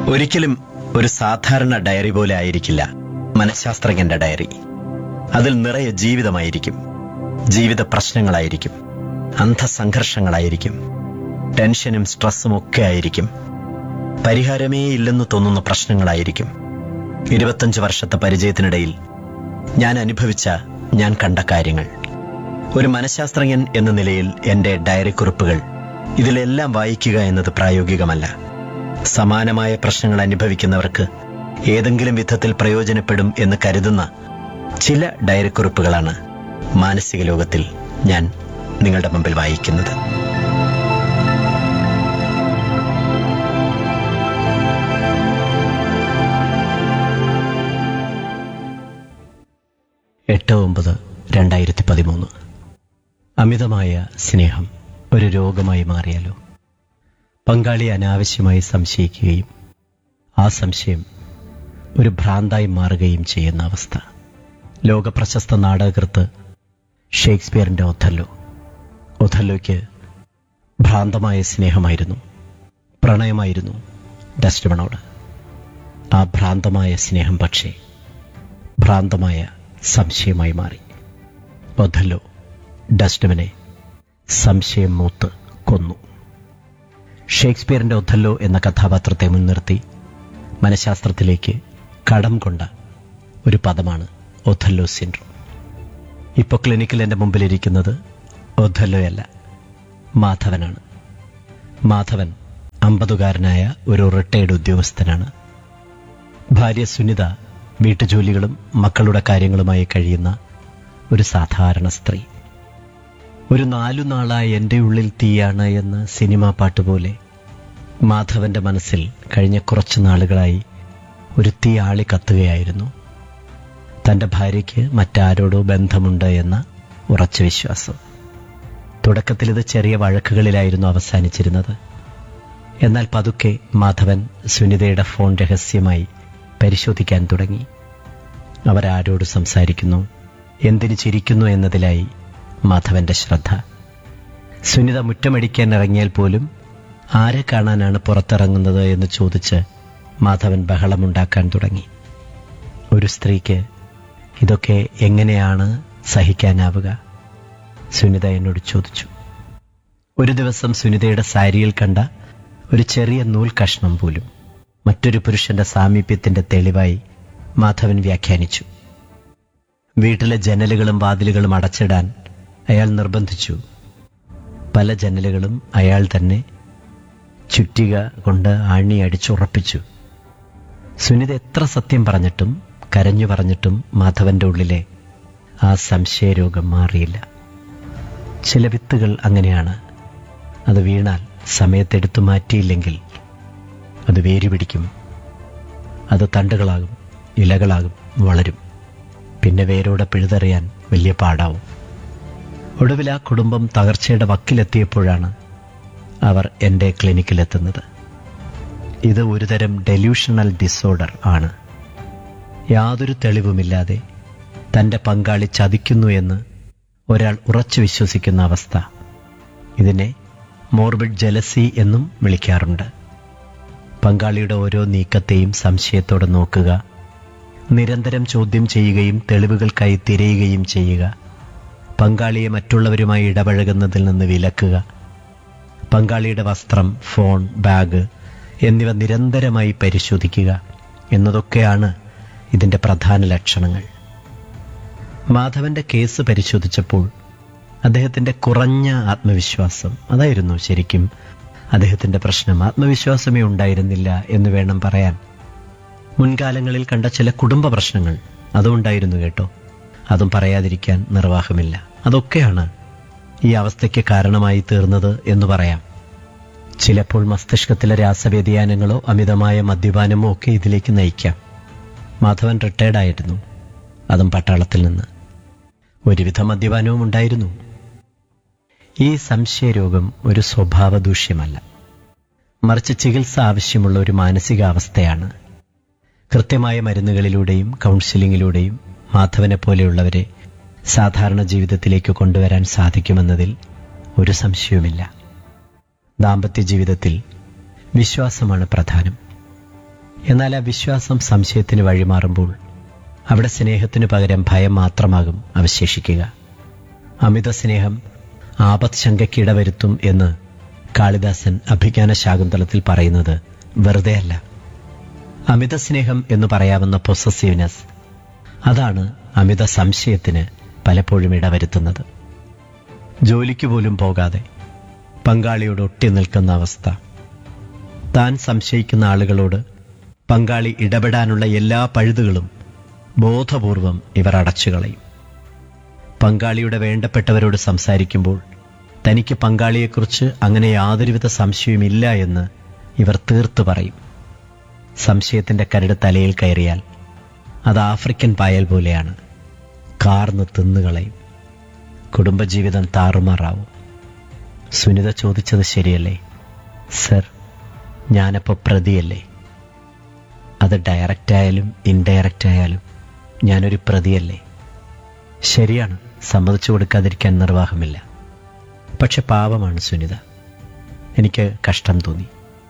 ഒരിക്കലും ഒരു സാധാരണ ഡയറി പോലെ ആയിരിക്കില്ല മനഃശാസ്ത്രജ്ഞന്റെ ഡയറി അതിൽ നിറയെ ജീവിതമായിരിക്കും ജീവിത പ്രശ്നങ്ങളായിരിക്കും അന്ധസംഘർഷങ്ങളായിരിക്കും ടെൻഷനും സ്ട്രെസ്സും ഒക്കെ ആയിരിക്കും പരിഹാരമേ ഇല്ലെന്ന് തോന്നുന്ന പ്രശ്നങ്ങളായിരിക്കും ഇരുപത്തഞ്ച് വർഷത്തെ പരിചയത്തിനിടയിൽ ഞാൻ അനുഭവിച്ച ഞാൻ കണ്ട കാര്യങ്ങൾ ഒരു മനഃശാസ്ത്രജ്ഞൻ എന്ന നിലയിൽ എന്റെ ഡയറി കുറിപ്പുകൾ ഇതിലെല്ലാം വായിക്കുക എന്നത് പ്രായോഗികമല്ല സമാനമായ പ്രശ്നങ്ങൾ അനുഭവിക്കുന്നവർക്ക് ഏതെങ്കിലും വിധത്തിൽ പ്രയോജനപ്പെടും എന്ന് കരുതുന്ന ചില ഡയറി കുറിപ്പുകളാണ് മാനസിക ലോകത്തിൽ ഞാൻ നിങ്ങളുടെ മുമ്പിൽ വായിക്കുന്നത് എട്ട് ഒമ്പത് രണ്ടായിരത്തി പതിമൂന്ന് അമിതമായ സ്നേഹം ഒരു രോഗമായി മാറിയാലോ പങ്കാളി അനാവശ്യമായി സംശയിക്കുകയും ആ സംശയം ഒരു ഭ്രാന്തായി മാറുകയും ചെയ്യുന്ന അവസ്ഥ ലോകപ്രശസ്ത നാടകകൃത്ത് ഷേക്സ്പിയറിന്റെ ഒഥല്ലോ ഒഥല്ലോയ്ക്ക് ഭ്രാന്തമായ സ്നേഹമായിരുന്നു പ്രണയമായിരുന്നു ഡസ്റ്റമണോട് ആ ഭ്രാന്തമായ സ്നേഹം പക്ഷേ ഭ്രാന്തമായ സംശയമായി മാറി ഒഥല്ലോ ഡസ്റ്റമിനെ സംശയം മൂത്ത് കൊന്നു ഷേക്സ്പിയറിന്റെ ഒഥല്ലോ എന്ന കഥാപാത്രത്തെ മുൻനിർത്തി മനഃശാസ്ത്രത്തിലേക്ക് കടം കൊണ്ട ഒരു പദമാണ് ഒഥല്ലോ സിൻഡ്രോം ഇപ്പോൾ ക്ലിനിക്കിൽ എൻ്റെ മുമ്പിലിരിക്കുന്നത് ഒഥല്ലോയല്ല മാധവനാണ് മാധവൻ അമ്പതുകാരനായ ഒരു റിട്ടയർഡ് ഉദ്യോഗസ്ഥനാണ് ഭാര്യ സുനിത വീട്ടുജോലികളും മക്കളുടെ കാര്യങ്ങളുമായി കഴിയുന്ന ഒരു സാധാരണ സ്ത്രീ ഒരു നാലു നാളായി എൻ്റെ ഉള്ളിൽ തീയാണ് എന്ന സിനിമാ പാട്ട് പോലെ മാധവന്റെ മനസ്സിൽ കഴിഞ്ഞ കുറച്ചു നാളുകളായി ഒരു തീ ആളി കത്തുകയായിരുന്നു തന്റെ ഭാര്യയ്ക്ക് മറ്റാരോടോ ബന്ധമുണ്ട് എന്ന ഉറച്ച വിശ്വാസം തുടക്കത്തിൽ ഇത് ചെറിയ വഴക്കുകളിലായിരുന്നു അവസാനിച്ചിരുന്നത് എന്നാൽ പതുക്കെ മാധവൻ സുനിതയുടെ ഫോൺ രഹസ്യമായി പരിശോധിക്കാൻ തുടങ്ങി അവരാരോട് സംസാരിക്കുന്നു എന്തിനു ചിരിക്കുന്നു എന്നതിലായി മാധവന്റെ ശ്രദ്ധ സുനിത മുറ്റമടിക്കാൻ ഇറങ്ങിയാൽ പോലും ആരെ കാണാനാണ് പുറത്തിറങ്ങുന്നത് എന്ന് ചോദിച്ച് മാധവൻ ബഹളമുണ്ടാക്കാൻ തുടങ്ങി ഒരു സ്ത്രീക്ക് ഇതൊക്കെ എങ്ങനെയാണ് സഹിക്കാനാവുക സുനിത എന്നോട് ചോദിച്ചു ഒരു ദിവസം സുനിതയുടെ സാരിയിൽ കണ്ട ഒരു ചെറിയ നൂൽ കഷ്ണം പോലും മറ്റൊരു പുരുഷന്റെ സാമീപ്യത്തിന്റെ തെളിവായി മാധവൻ വ്യാഖ്യാനിച്ചു വീട്ടിലെ ജനലുകളും വാതിലുകളും അടച്ചിടാൻ അയാൾ നിർബന്ധിച്ചു പല ജനലുകളും അയാൾ തന്നെ ചുറ്റിക കൊണ്ട് ആണി അടിച്ചുറപ്പിച്ചു സുനിത എത്ര സത്യം പറഞ്ഞിട്ടും കരഞ്ഞു പറഞ്ഞിട്ടും മാധവന്റെ ഉള്ളിലെ ആ സംശയരോഗം മാറിയില്ല ചില വിത്തുകൾ അങ്ങനെയാണ് അത് വീണാൽ സമയത്തെടുത്തു മാറ്റിയില്ലെങ്കിൽ അത് വേര് പിടിക്കും അത് തണ്ടുകളാകും ഇലകളാകും വളരും പിന്നെ വേരോടെ പിഴുതെറിയാൻ വലിയ പാടാവും ഒടുവിൽ ആ കുടുംബം തകർച്ചയുടെ വക്കിലെത്തിയപ്പോഴാണ് അവർ എൻ്റെ ക്ലിനിക്കിലെത്തുന്നത് ഇത് ഒരുതരം ഡെല്യൂഷണൽ ഡിസോർഡർ ആണ് യാതൊരു തെളിവുമില്ലാതെ തൻ്റെ പങ്കാളി ചതിക്കുന്നു എന്ന് ഒരാൾ ഉറച്ചു വിശ്വസിക്കുന്ന അവസ്ഥ ഇതിനെ മോർബിഡ് ജലസി എന്നും വിളിക്കാറുണ്ട് പങ്കാളിയുടെ ഓരോ നീക്കത്തെയും സംശയത്തോടെ നോക്കുക നിരന്തരം ചോദ്യം ചെയ്യുകയും തെളിവുകൾക്കായി തിരയുകയും ചെയ്യുക പങ്കാളിയെ മറ്റുള്ളവരുമായി ഇടപഴകുന്നതിൽ നിന്ന് വിലക്കുക പങ്കാളിയുടെ വസ്ത്രം ഫോൺ ബാഗ് എന്നിവ നിരന്തരമായി പരിശോധിക്കുക എന്നതൊക്കെയാണ് ഇതിന്റെ പ്രധാന ലക്ഷണങ്ങൾ മാധവന്റെ കേസ് പരിശോധിച്ചപ്പോൾ അദ്ദേഹത്തിന്റെ കുറഞ്ഞ ആത്മവിശ്വാസം അതായിരുന്നു ശരിക്കും അദ്ദേഹത്തിന്റെ പ്രശ്നം ആത്മവിശ്വാസമേ ഉണ്ടായിരുന്നില്ല എന്ന് വേണം പറയാൻ മുൻകാലങ്ങളിൽ കണ്ട ചില കുടുംബ പ്രശ്നങ്ങൾ അതും ഉണ്ടായിരുന്നു കേട്ടോ അതും പറയാതിരിക്കാൻ നിർവാഹമില്ല അതൊക്കെയാണ് ഈ അവസ്ഥയ്ക്ക് കാരണമായി തീർന്നത് എന്ന് പറയാം ചിലപ്പോൾ മസ്തിഷ്കത്തിലെ രാസവ്യതിയാനങ്ങളോ അമിതമായ മദ്യപാനമോ ഒക്കെ ഇതിലേക്ക് നയിക്കാം മാധവൻ റിട്ടയർഡ് ആയിരുന്നു അതും പട്ടാളത്തിൽ നിന്ന് ഒരുവിധ മദ്യപാനവും ഉണ്ടായിരുന്നു ഈ സംശയരോഗം ഒരു സ്വഭാവ ദൂഷ്യമല്ല മറിച്ച് ചികിത്സ ആവശ്യമുള്ള ഒരു മാനസികാവസ്ഥയാണ് കൃത്യമായ മരുന്നുകളിലൂടെയും കൗൺസിലിങ്ങിലൂടെയും മാധവനെ പോലെയുള്ളവരെ സാധാരണ ജീവിതത്തിലേക്ക് കൊണ്ടുവരാൻ സാധിക്കുമെന്നതിൽ ഒരു സംശയവുമില്ല ദാമ്പത്യ ജീവിതത്തിൽ വിശ്വാസമാണ് പ്രധാനം എന്നാൽ ആ വിശ്വാസം സംശയത്തിന് വഴിമാറുമ്പോൾ അവിടെ സ്നേഹത്തിനു പകരം ഭയം മാത്രമാകും അവശേഷിക്കുക അമിത സ്നേഹം ആപത് ശങ്കയ്ക്ക് ഇടവരുത്തും എന്ന് കാളിദാസൻ അഭിജ്ഞാന ശാകുന്തളത്തിൽ പറയുന്നത് വെറുതെയല്ല അമിത സ്നേഹം എന്ന് പറയാവുന്ന പൊസസീവ്നെസ് അതാണ് അമിത സംശയത്തിന് പലപ്പോഴും ഇടവരുത്തുന്നത് ജോലിക്ക് പോലും പോകാതെ പങ്കാളിയോട് ഒട്ടി നിൽക്കുന്ന അവസ്ഥ താൻ സംശയിക്കുന്ന ആളുകളോട് പങ്കാളി ഇടപെടാനുള്ള എല്ലാ പഴുതുകളും ബോധപൂർവം ഇവർ അടച്ചുകളയും പങ്കാളിയുടെ വേണ്ടപ്പെട്ടവരോട് സംസാരിക്കുമ്പോൾ തനിക്ക് പങ്കാളിയെക്കുറിച്ച് അങ്ങനെ യാതൊരുവിധ സംശയവുമില്ല എന്ന് ഇവർ തീർത്തു പറയും സംശയത്തിന്റെ കരട് തലയിൽ കയറിയാൽ അത് ആഫ്രിക്കൻ പായൽ പോലെയാണ് കാർന്ന് തിന്നുകളയും കുടുംബജീവിതം താറുമാറാവും സുനിത ചോദിച്ചത് ശരിയല്ലേ സർ ഞാനപ്പോൾ പ്രതിയല്ലേ അത് ഡയറക്റ്റ് ആയാലും ഇൻഡയറക്റ്റ് ആയാലും ഞാനൊരു പ്രതിയല്ലേ ശരിയാണ് സമ്മതിച്ചു കൊടുക്കാതിരിക്കാൻ നിർവാഹമില്ല പക്ഷെ പാവമാണ് സുനിത എനിക്ക് കഷ്ടം തോന്നി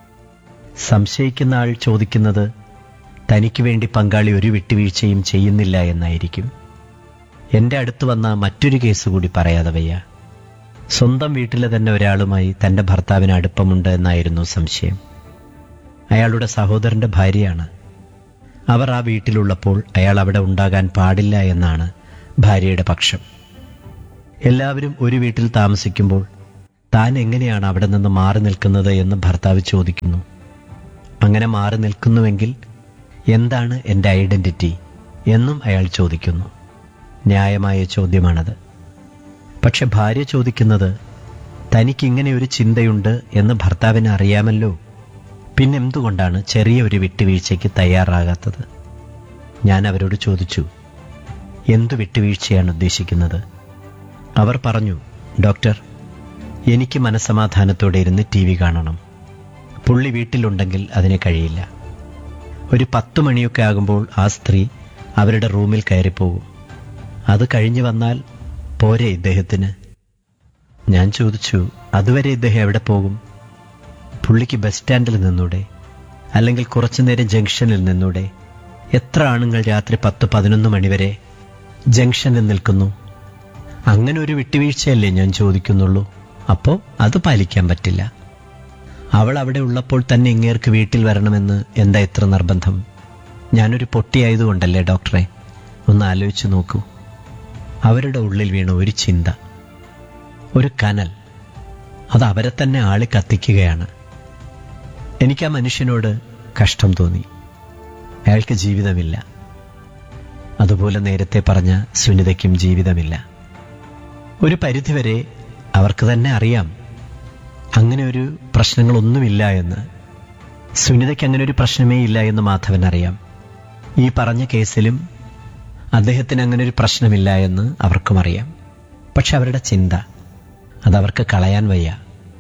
സംശയിക്കുന്ന ആൾ ചോദിക്കുന്നത് തനിക്ക് വേണ്ടി പങ്കാളി ഒരു വിട്ടുവീഴ്ചയും ചെയ്യുന്നില്ല എന്നായിരിക്കും എൻ്റെ അടുത്ത് വന്ന മറ്റൊരു കേസ് കൂടി പറയാതെ വയ്യ സ്വന്തം വീട്ടിലെ തന്നെ ഒരാളുമായി തൻ്റെ ഭർത്താവിന് അടുപ്പമുണ്ട് എന്നായിരുന്നു സംശയം അയാളുടെ സഹോദരന്റെ ഭാര്യയാണ് അവർ ആ വീട്ടിലുള്ളപ്പോൾ അയാൾ അവിടെ ഉണ്ടാകാൻ പാടില്ല എന്നാണ് ഭാര്യയുടെ പക്ഷം എല്ലാവരും ഒരു വീട്ടിൽ താമസിക്കുമ്പോൾ താൻ എങ്ങനെയാണ് അവിടെ നിന്ന് മാറി നിൽക്കുന്നത് എന്ന് ഭർത്താവ് ചോദിക്കുന്നു അങ്ങനെ മാറി നിൽക്കുന്നുവെങ്കിൽ എന്താണ് എൻ്റെ ഐഡന്റിറ്റി എന്നും അയാൾ ചോദിക്കുന്നു ന്യായമായ ചോദ്യമാണത് പക്ഷെ ഭാര്യ ചോദിക്കുന്നത് തനിക്കിങ്ങനെ ഒരു ചിന്തയുണ്ട് എന്ന് ഭർത്താവിന് അറിയാമല്ലോ പിന്നെന്തുകൊണ്ടാണ് ചെറിയ ഒരു വിട്ടുവീഴ്ചയ്ക്ക് തയ്യാറാകാത്തത് ഞാൻ അവരോട് ചോദിച്ചു എന്തു വിട്ടുവീഴ്ചയാണ് ഉദ്ദേശിക്കുന്നത് അവർ പറഞ്ഞു ഡോക്ടർ എനിക്ക് മനസമാധാനത്തോടെ ഇരുന്ന് ടി വി കാണണം പുള്ളി വീട്ടിലുണ്ടെങ്കിൽ അതിന് കഴിയില്ല ഒരു പത്തു മണിയൊക്കെ ആകുമ്പോൾ ആ സ്ത്രീ അവരുടെ റൂമിൽ കയറിപ്പോകും അത് കഴിഞ്ഞു വന്നാൽ പോരെ ഇദ്ദേഹത്തിന് ഞാൻ ചോദിച്ചു അതുവരെ ഇദ്ദേഹം എവിടെ പോകും പുള്ളിക്ക് ബസ് സ്റ്റാൻഡിൽ നിന്നൂടെ അല്ലെങ്കിൽ കുറച്ചു നേരം ജംഗ്ഷനിൽ നിന്നൂടെ എത്ര ആണുങ്ങൾ രാത്രി പത്ത് പതിനൊന്ന് മണിവരെ ജംഗ്ഷനിൽ നിൽക്കുന്നു അങ്ങനെ ഒരു വിട്ടുവീഴ്ചയല്ലേ ഞാൻ ചോദിക്കുന്നുള്ളൂ അപ്പോൾ അത് പാലിക്കാൻ പറ്റില്ല അവൾ അവിടെ ഉള്ളപ്പോൾ തന്നെ ഇങ്ങേർക്ക് വീട്ടിൽ വരണമെന്ന് എന്താ ഇത്ര നിർബന്ധം ഞാനൊരു പൊട്ടിയായതുകൊണ്ടല്ലേ ഡോക്ടറെ ഒന്ന് ആലോചിച്ച് നോക്കൂ അവരുടെ ഉള്ളിൽ വീണ ഒരു ചിന്ത ഒരു കനൽ അത് അവരെ തന്നെ ആളി കത്തിക്കുകയാണ് എനിക്ക് ആ മനുഷ്യനോട് കഷ്ടം തോന്നി അയാൾക്ക് ജീവിതമില്ല അതുപോലെ നേരത്തെ പറഞ്ഞ സുനിതയ്ക്കും ജീവിതമില്ല ഒരു പരിധിവരെ അവർക്ക് തന്നെ അറിയാം അങ്ങനെ ഒരു പ്രശ്നങ്ങളൊന്നുമില്ല എന്ന് സുനിതയ്ക്ക് അങ്ങനെ ഒരു പ്രശ്നമേ ഇല്ല എന്ന് മാധവൻ അറിയാം ഈ പറഞ്ഞ കേസിലും അദ്ദേഹത്തിന് അങ്ങനെ ഒരു പ്രശ്നമില്ല എന്ന് അവർക്കും അറിയാം പക്ഷെ അവരുടെ ചിന്ത അതവർക്ക് കളയാൻ വയ്യ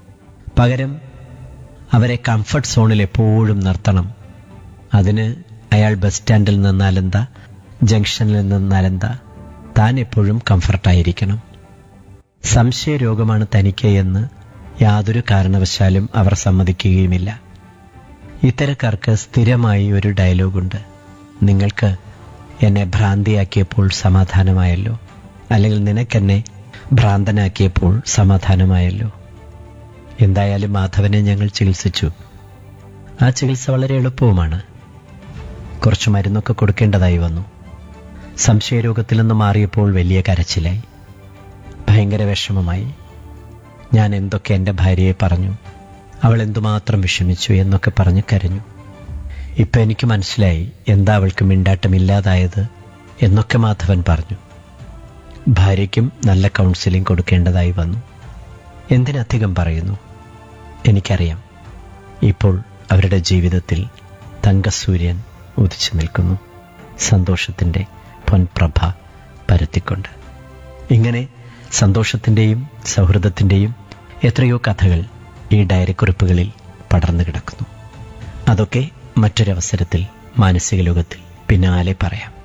പകരം അവരെ കംഫർട്ട് സോണിൽ എപ്പോഴും നിർത്തണം അതിന് അയാൾ ബസ് സ്റ്റാൻഡിൽ നിന്നാലെന്താ ജംഗ്ഷനിൽ നിന്നാലെന്താ താൻ എപ്പോഴും കംഫർട്ടായിരിക്കണം സംശയരോഗമാണ് തനിക്ക് എന്ന് യാതൊരു കാരണവശാലും അവർ സമ്മതിക്കുകയുമില്ല ഇത്തരക്കാർക്ക് സ്ഥിരമായി ഒരു ഡയലോഗുണ്ട് നിങ്ങൾക്ക് എന്നെ ഭ്രാന്തിയാക്കിയപ്പോൾ സമാധാനമായല്ലോ അല്ലെങ്കിൽ നിനക്കെന്നെ ഭ്രാന്തനാക്കിയപ്പോൾ സമാധാനമായല്ലോ എന്തായാലും മാധവനെ ഞങ്ങൾ ചികിത്സിച്ചു ആ ചികിത്സ വളരെ എളുപ്പവുമാണ് കുറച്ച് മരുന്നൊക്കെ കൊടുക്കേണ്ടതായി വന്നു സംശയരോഗത്തിൽ നിന്ന് മാറിയപ്പോൾ വലിയ കരച്ചിലായി ഭയങ്കര വിഷമമായി ഞാൻ എന്തൊക്കെ എൻ്റെ ഭാര്യയെ പറഞ്ഞു അവൾ എന്തുമാത്രം വിഷമിച്ചു എന്നൊക്കെ പറഞ്ഞ് കരഞ്ഞു ഇപ്പൊ എനിക്ക് മനസ്സിലായി എന്താ അവൾക്ക് മിണ്ടാട്ടമില്ലാതായത് എന്നൊക്കെ മാധവൻ പറഞ്ഞു ഭാര്യയ്ക്കും നല്ല കൗൺസിലിംഗ് കൊടുക്കേണ്ടതായി വന്നു എന്തിനധികം പറയുന്നു എനിക്കറിയാം ഇപ്പോൾ അവരുടെ ജീവിതത്തിൽ തങ്കസൂര്യൻ ഉദിച്ചു നിൽക്കുന്നു സന്തോഷത്തിൻ്റെ പൊൻപ്രഭ പരത്തിക്കൊണ്ട് ഇങ്ങനെ സന്തോഷത്തിൻ്റെയും സൗഹൃദത്തിൻ്റെയും എത്രയോ കഥകൾ ഈ ഡയറിക്കുറിപ്പുകളിൽ പടർന്നു കിടക്കുന്നു അതൊക്കെ മറ്റൊരവസരത്തിൽ മാനസിക ലോകത്തിൽ പിന്നാലെ പറയാം